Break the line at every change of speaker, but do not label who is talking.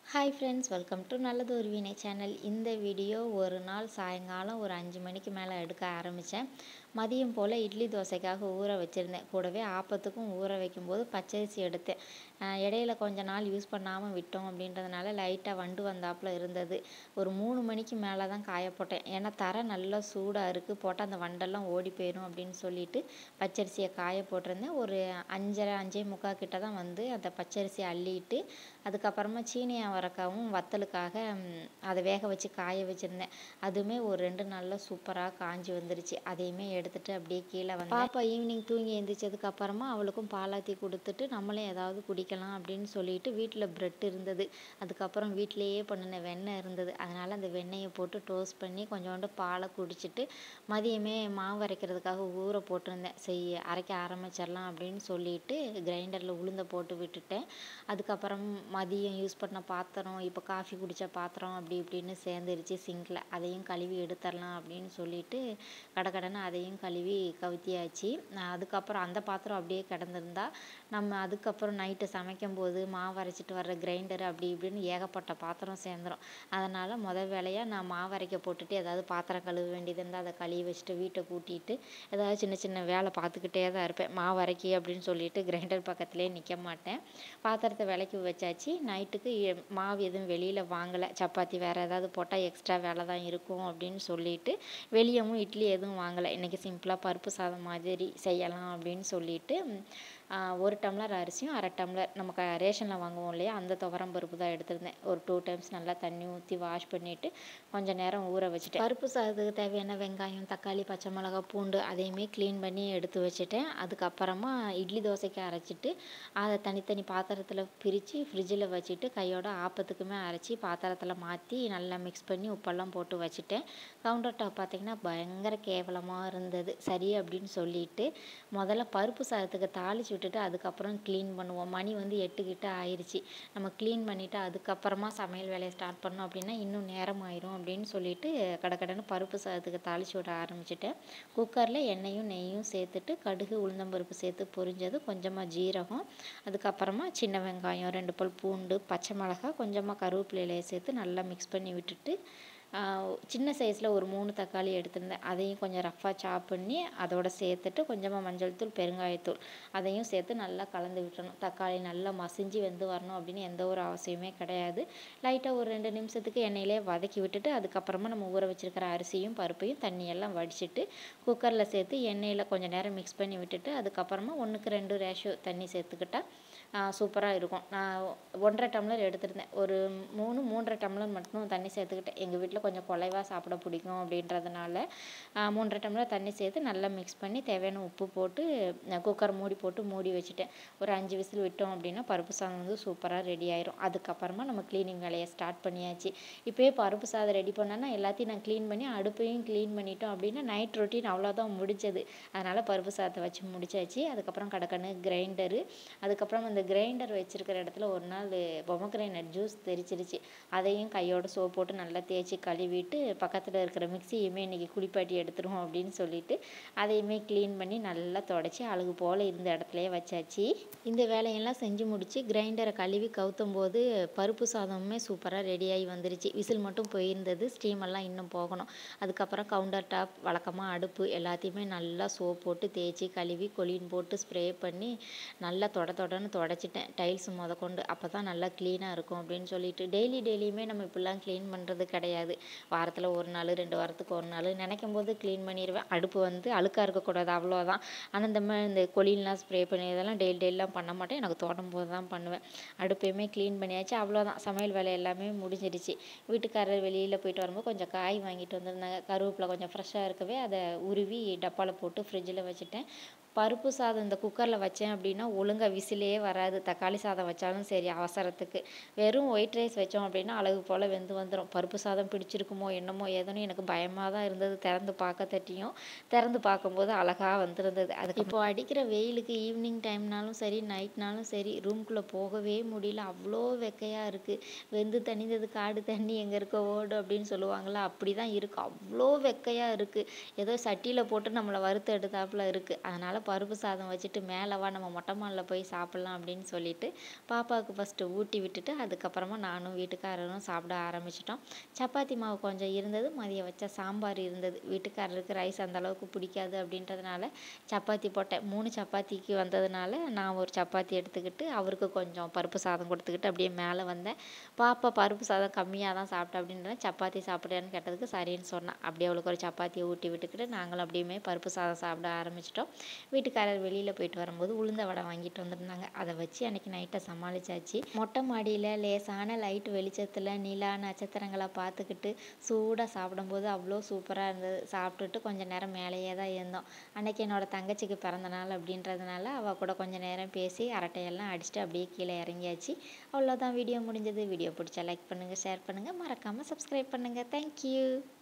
hi friends welcome to நல்லது ஒரு வினை சேனல் இந்த வீடியோ ஒரு நாள் சாயங்காலம் ஒரு அஞ்சு மணிக்கு மேலே எடுக்க ஆரம்பித்தேன் மதியம் போல் இட்லி தோசைக்காக ஊற வச்சுருந்தேன் கூடவே ஆப்பத்துக்கும் ஊற வைக்கும்போது பச்சரிசி எடுத்தேன் அஹ் இடையில கொஞ்ச நாள் யூஸ் பண்ணாமல் விட்டோம் அப்படின்றதுனால லைட்டாக வண்டு வந்தாப்புல இருந்தது ஒரு மூணு மணிக்கு மேலே தான் காய போட்டேன் ஏன்னா தரை நல்லா சூடாக இருக்குது போட்டால் அந்த வண்டெல்லாம் ஓடி போயிடும் அப்படின்னு சொல்லிட்டு பச்சரிசியை காய போட்டிருந்தேன் ஒரு அஞ்சரை அஞ்சே முக்கால் கிட்ட தான் வந்து அந்த பச்சரிசியை அள்ளிட்டு அதுக்கப்புறமா சீனி அவரைக்காவும் வத்தலுக்காக ம், அதை வேக வச்சு காய வச்சுருந்தேன் அதுவுமே ஒரு ரெண்டு நாளில் சூப்பராக காஞ்சி வந்துருச்சு அதையுமே எடுத்துட்டு அப்படியே கீழே வந்து பாப்பா ஈவினிங் தூங்கி எழுந்திரிச்சதுக்கு அப்புறமா அவளுக்கும் பாலாத்தி கொடுத்துட்டு நம்மளே ஏதாவது குடிக்கலாம் அப்படின்னு சொல்லிட்டு வீட்டில் பிரெட் இருந்தது அதுக்கப்புறம் வீட்டிலேயே பண்ணின வெண்ணெய் இருந்தது அதனால் அந்த வெண்ணெயை போட்டு டோஸ்ட் பண்ணி கொஞ்சோண்டு பாலை குடிச்சிட்டு மதியமே மாவு அரைக்கிறதுக்காக ஊற போட்டிருந்தேன் செய் அரைக்க ஆரம்பிச்சிடலாம் அப்படின்னு சொல்லிட்டு கிரைண்டரில் உளுந்த போட்டு விட்டுட்டேன் அதுக்கப்புறம் மதியம் யூஸ் பண்ண பாத்திரம் இப்போ காஃபி குடித்த பாத்திரம் அப்படி இப்படின்னு சேர்ந்துருச்சு சிங்கில் அதையும் கழுவி எடுத்துடலாம் அப்படின்னு சொல்லிட்டு கடகடன்னு அதையும் கழுவி கவுத்தியாச்சு நான் அதுக்கப்புறம் அந்த பாத்திரம் அப்படியே கிடந்திருந்தா நம்ம அதுக்கப்புறம் நைட்டு சமைக்கும்போது மாவு அரைச்சிட்டு வர்ற கிரைண்டர் அப்படி இப்படின்னு ஏகப்பட்ட பாத்திரம் சேர்ந்துரும் அதனால் முத வேலையாக நான் மாவு அரைக்க போட்டுட்டு ஏதாவது பாத்திரம் கழுவ வேண்டியது இருந்தால் அதை கழுவி வச்சுட்டு வீட்டை கூட்டிட்டு ஏதாவது சின்ன சின்ன வேலை பார்த்துக்கிட்டே தான் இருப்பேன் மாவு அரைக்கி அப்படின்னு சொல்லிட்டு கிரைண்டர் பக்கத்துலேயே நிற்க மாட்டேன் பாத்திரத்தை விளக்கி வச்சாச்சு நைட்டுக்கு எ- மாவு எதுவும் வெளியில் வாங்கலை சப்பாத்தி வேறு ஏதாவது போட்டால் எக்ஸ்ட்ரா வேலை தான் இருக்கும் அப்படின்னு சொல்லிட்டு வெளியவும் இட்லி எதுவும் வாங்கலை இன்றைக்கி சிம்பிளாக பருப்பு சாதம் மாதிரி செய்யலாம் அப்படின்னு சொல்லிட்டு ம், ஆ, ஒரு டம்ளர் அரிசியும் அரை டம்ளர் நம்ம க ரேஷனில் வாங்குவோம் இல்லையா அந்த துவரம் பருப்பு தான் எடுத்திருந்தேன் ஒரு டூ டைம்ஸ் நல்லா தண்ணி ஊற்றி வாஷ் பண்ணிவிட்டு கொஞ்சம் நேரம் ஊற வச்சுட்டேன் பருப்பு சாதத்துக்கு தேவையான வெங்காயம் தக்காளி பச்சை மிளகா பூண்டு அதையுமே க்ளீன் பண்ணி எடுத்து வச்சுட்டேன் அதுக்கப்புறமா இட்லி தோசைக்கு அரைச்சிட்டு அதை தனித்தனி பாத்திரத்தில் பிரித்து ஃப்ரிட்ஜில் வச்சுட்டு கையோட ஆப்பத்துக்குமே அரைச்சி பாத்திரத்தில் மாற்றி நல்லா மிக்ஸ் பண்ணி உப்பெல்லாம் போட்டு வச்சுட்டேன் கவுண்டர் டாப் பார்த்திங்கன்னா பயங்கர கேவலமாக இருந்தது சரி அப்படின்னு சொல்லிட்டு முதல்ல பருப்பு சாதத்துக்கு தாளிச்சு விட்டுட்டு அதுக்கப்புறம் க்ளீன் பண்ணுவோம் மணி வந்து எட்டு கிட்ட ஆயிடுச்சு நம்ம க்ளீன் பண்ணிவிட்டு அதுக்கப்புறமா சமையல் வேலையை ஸ்டார்ட் பண்ணோம் அப்படின்னா இன்னும் நேரம் ஆயிரும் அப்படின்னு சொல்லிட்டு கடகடன்னு பருப்பு சாதத்துக்கு தாளிச்சு விட ஆரம்பிச்சிட்டேன் குக்கரில் எண்ணெயும் நெய்யும் சேர்த்துட்டு கடுகு உளுந்தம்பருப்பு சேர்த்து பொரிஞ்சது கொஞ்சமாக ஜீரகம் அதுக்கப்புறமா சின்ன வெங்காயம் ரெண்டு பல் பூண்டு பச்சை மிளகாய் கொஞ்சமாக கருவேப்பிலையிலையை சேர்த்து நல்லா மிக்ஸ் பண்ணி விட்டுட்டு ஆஹ் சின்ன சைஸில் ஒரு மூணு தக்காளி எடுத்திருந்தேன் அதையும் கொஞ்சம் ரஃப்பாக சாப் பண்ணி அதோட சேர்த்துட்டு கொஞ்சமாக மஞ்சள் தூள் பெருங்காயத்தூள் அதையும் சேர்த்து நல்லா கலந்து விட்டுறணும் தக்காளி நல்லா மசிஞ்சு வெந்து வரணும் அப்படின்னு எந்த ஒரு அவசியமே கிடையாது லைட்டாக ஒரு ரெண்டு நிமிஷத்துக்கு எண்ணெயிலே வதக்கி விட்டுட்டு அதுக்கப்புறமா நம்ம ஊற வச்சிருக்கிற அரிசியும் பருப்பையும் தண்ணியெல்லாம் வடிச்சிட்டு குக்கரில் சேர்த்து எண்ணெயில் கொஞ்சம் நேரம் மிக்ஸ் பண்ணி விட்டுட்டு அதுக்கப்புறமா ஒன்றுக்கு ரெண்டு ரேஷியோ தண்ணி சேர்த்துக்கிட்டா சூப்பராக இருக்கும் நான் ஒன்றரை டம்ளர் எடுத்திருந்தேன் ஒரு மூணு மூன்றரை டம்ளர் மட்டும் தண்ணி சேர்த்துக்கிட்டேன் எங்கள் வீட்டில் கொஞ்சம் குலைவாக சாப்பிட பிடிக்கும் அப்படின்றதுனால ஆஹ் மூன்றரை டம்ளர் தண்ணி சேர்த்து நல்லா மிக்ஸ் பண்ணி தேவையான உப்பு போட்டு குக்கர் மூடி போட்டு மூடி வச்சுட்டேன் ஒரு அஞ்சு விசில் விட்டோம் அப்படின்னா பருப்பு சாதம் வந்து சூப்பராக ரெடி ஆயிரும் அதுக்கப்புறமா நம்ம க்ளீனிங் வேலையை ஸ்டார்ட் பண்ணியாச்சு இப்போயே பருப்பு சாதம் ரெடி பண்ணேன்னா எல்லாத்தையும் நான் க்ளீன் பண்ணி அடுப்பையும் க்ளீன் பண்ணிட்டோம் அப்படின்னா நைட் ரொட்டீன் அவ்வளோதான் முடிஞ்சது அதனால் பருப்பு சாதத்தை வச்சு முடிச்சாச்சு அதுக்கப்புறம் கடக்கன்னு கிரைண்டரு அதுக்கப்புறம் அந்த கிரைண்டர் வச்சிருக்கிற இடத்துல ஒரு நாள் பொமக்ரைனட் ஜூஸ் தெரிச்சிருச்சு அதையும் கையோட சோப் போட்டு நல்லா தேய்ச்சி கழுவிட்டு பக்கத்தில் இருக்கிற மிக்சியுமே இன்றைக்கி குளிப்பாட்டி எடுத்துருவோம் அப்படின்னு சொல்லிட்டு அதையுமே க்ளீன் பண்ணி நல்லா தொடச்சி அழகு போல் இருந்த இடத்துலயே வச்சாச்சு இந்த வேலையெல்லாம் செஞ்சு முடிச்சு கிரைண்டரை கழுவி கவுத்தும் போது பருப்பு சாதமுமே சூப்பராக ரெடியாகி வந்துருச்சு விசில் மட்டும் போயிருந்தது ஸ்டீம் எல்லாம் இன்னும் போகணும் அதுக்கப்புறம் கவுண்டர் டாப் வழக்கமாக அடுப்பு எல்லாத்தையுமே நல்லா சோப் போட்டு தேய்ச்சி கழுவி கொலின் போட்டு ஸ்ப்ரே பண்ணி நல்லா தொட தொடன்னு தொடச்சிட்டேன் டைல்ஸ் முத கொண்டு அப்போ தான் நல்லா க்ளீனாக இருக்கும் அப்படின்னு சொல்லிட்டு டெய்லி டெய்லியுமே நம்ம இப்படிலாம் க்ளீன் பண்ணுறது கிடையாது வாரத்தில் ஒரு நாள் ரெண்டு வாரத்துக்கு ஒரு நாள் நினைக்கும் போது க்ளீன் பண்ணிடுவேன் அடுப்பு வந்து அழுக்காக இருக்கக்கூடாது அவ்வளோதான் ஆனால் இந்த மாதிரி இந்த கொலின்லாம் ஸ்ப்ரே பண்ணி இதெல்லாம் டெய்லி டெய்லிலாம் பண்ண மாட்டேன் எனக்கு தோட்டம் போது தான் பண்ணுவேன் அடுப்பையுமே க்ளீன் பண்ணியாச்சு அவ்வளோதான் சமையல் வேலை எல்லாமே முடிஞ்சிடுச்சு வீட்டுக்காரர் வெளியில் போயிட்டு வரும்போது கொஞ்சம் காய் வாங்கிட்டு வந்திருந்தாங்க கருவேப்பிலை கொஞ்சம் ஃப்ரெஷ்ஷாக இருக்கவே அதை உருவி டப்பாவில் போட்டு ஃப்ரிட்ஜில் வச்சுட்டேன் பருப்பு சாதம் இந்த குக்கரில் வச்சேன் அப்படின்னா ஒழுங்காக விசிலே வராது தக்காளி சாதம் வச்சாலும் சரி அவசரத்துக்கு வெறும் ஒயிட் ரைஸ் வச்சோம் அப்படின்னா அழகு போல் வெந்து வந்துடும் பருப்பு சாதம் பிடிச்சிருக்குமோ என்னமோ ஏதோன்னு எனக்கு பயமாக தான் இருந்தது திறந்து பார்க்க தட்டியும் திறந்து பார்க்கும்போது அழகாக வந்திருந்தது அதுக்கு இப்போ அடிக்கிற வெயிலுக்கு ஈவினிங் டைம்னாலும் சரி நைட்னாலும் சரி ரூம்குள்ளே போகவே முடியல அவ்வளோ வெக்கையாக இருக்குது வெந்து தணிந்தது காடு தண்ணி எங்கே இருக்க ஓடு அப்படின்னு சொல்லுவாங்கள்ல அப்படி தான் இருக்குது அவ்வளோ வெக்கையாக இருக்குது ஏதோ சட்டியில் போட்டு நம்மளை வறுத்து எடுத்தாப்புல இருக்குது அதனால் பருப்பு சாதம் வச்சுட்டு மேலே வா நம்ம மொட்டை மாடியில் போய் சாப்பிட்லாம் அப்படின்னு சொல்லிட்டு பாப்பாவுக்கு ஃபஸ்ட்டு ஊட்டி விட்டுட்டு அதுக்கப்புறமா நானும் வீட்டுக்காரரும் சாப்பிட ஆரம்பிச்சிட்டோம் சப்பாத்தி மாவு கொஞ்சம் இருந்தது மதியம் வச்ச சாம்பார் இருந்தது வீட்டுக்காரருக்கு ரைஸ் அந்த அளவுக்கு பிடிக்காது அப்படின்றதுனால சப்பாத்தி போட்டேன் மூணு சப்பாத்திக்கு வந்ததுனால நான் ஒரு சப்பாத்தி எடுத்துக்கிட்டு அவருக்கு கொஞ்சம் பருப்பு சாதம் கொடுத்துக்கிட்டு அப்படியே மேலே வந்தேன் பாப்பா பருப்பு சாதம் கம்மியாக தான் சாப்பிட்டேன் அப்படின்றத சப்பாத்தி சாப்பிட்றேன்னு கேட்டதுக்கு சரின்னு சொன்னேன் அப்படியே அவளுக்கு ஒரு சப்பாத்தியை ஊட்டி விட்டுக்கிட்டு நாங்களும் அப்படியுமே பருப்பு சாதம் சாப்பிட ஆரம்பிச்சிட்டோம் வீட்டுக்காரர் வெளியில் போயிட்டு வரும்போது உளுந்த வடை வாங்கிட்டு வந்திருந்தாங்க அதை வச்சு அன்றைக்கி நைட்டை சமாளிச்சாச்சு மொட்டை மாடியில் லேசான லைட் வெளிச்சத்தில் நிலா நட்சத்திரங்களை பார்த்துக்கிட்டு சூடாக சாப்பிடும்போது அவ்வளோ சூப்பராக இருந்தது சாப்பிட்டுட்டு கொஞ்சம் நேரம் மேலேயே தான் இருந்தோம் அன்றைக்கி என்னோடய தங்கச்சிக்கு பிறந்த நாள் அப்படின்றதுனால அவள் கூட கொஞ்சம் நேரம் பேசி அரட்டையெல்லாம் அடிச்சுட்டு அப்படியே கீழே இறங்கியாச்சு அவ்வளோதான் வீடியோ முடிஞ்சது வீடியோ பிடிச்சா லைக் பண்ணுங்கள் ஷேர் பண்ணுங்கள் மறக்காமல் சப்ஸ்கிரைப் பண்ணுங்கள் தேங்க்யூ